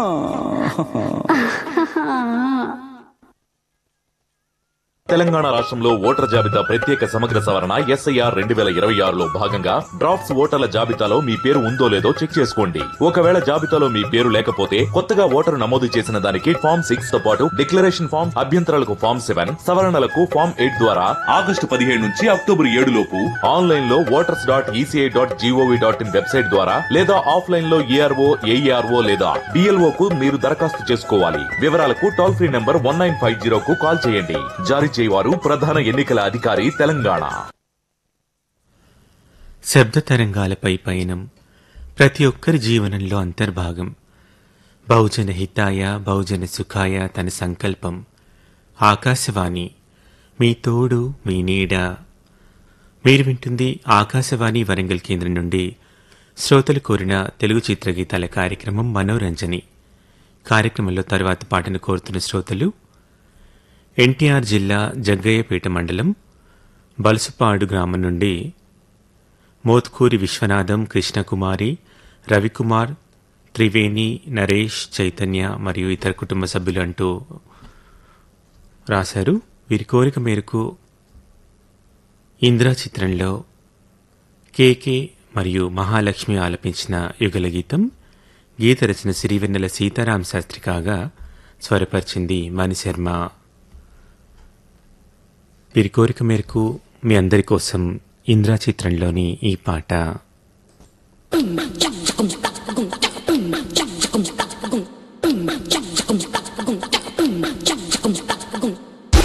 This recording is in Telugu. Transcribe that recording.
తెలంగాణ రాష్ట్రంలో ఓటర్ జాబితా ప్రత్యేక సమగ్ర సవరణ ఎస్ఐఆర్ రెండు వేల ఇరవై ఆరులో భాగంగా డ్రాఫ్ట్స్ ఓటర్ల జాబితాలో మీ పేరు ఉందో లేదో చెక్ చేసుకోండి ఒకవేళ జాబితాలో మీ పేరు లేకపోతే కొత్తగా ఓటరు నమోదు చేసిన దానికి ఫామ్ సిక్స్ తో పాటు డిక్లరేషన్ ఫామ్ అభ్యంతరాలకు ఫామ్ సెవెన్ సవరణలకు ఫామ్ ఎయిట్ ద్వారా ఆగస్టు పదిహేడు నుంచి అక్టోబర్ ఏడు లోపు ఆన్లైన్ లో voters dot ECI dot gov dot in website ద్వారా లేదా ఆఫ్లైన్ లో ఏఆర్ఓ ఏఈఆర్ఓ లేదా బిఎల్ఓ కు మీరు దరఖాస్తు చేసుకోవాలి వివరాలకు toll free number one nine five zero కు కాల్ చేయండి జారీ చేయవారు ప్రధాన ఎన్నికల అధికారి తెలంగాణ శబ్ద తరంగాలపై పయనం ప్రతి ఒక్కరి జీవనంలో అంతర్భాగం బహుజన హితాయ బహుజన సుఖాయ తన సంకల్పం ఆకాశవాణి మీ తోడు మీ నీడ మీరు వింటుంది ఆకాశవాణి వరంగల్ కేంద్రం నుండి శ్రోతలు కోరిన తెలుగు చిత్రగీతాల కార్యక్రమం మనోరంజని కార్యక్రమంలో తరువాత పాటను కోరుతున్న శ్రోతలు ఎన్టీఆర్ జిల్లా జగ్గయ్యపేట మండలం బలుసుపాడు గ్రామం నుండి మోత్కూరి విశ్వనాథం కృష్ణకుమారి రవికుమార్ త్రివేణి నరేష్ చైతన్య మరియు ఇతర కుటుంబ సభ్యులు అంటూ రాశారు వీరి కోరిక మేరకు ఇందిరా చిత్రంలో కేకే మరియు మహాలక్ష్మి ఆలపించిన యుగల గీతం గీత రచన సిరివెన్నెల సీతారాం శాస్త్రి కాగా స్వరపరిచింది మణిశర్మ వీరి కోరిక మేరకు మీ అందరి కోసం ఇంద్రా చిత్రంలోని ఈ పాట Boom, chak, chakum, tak, boom,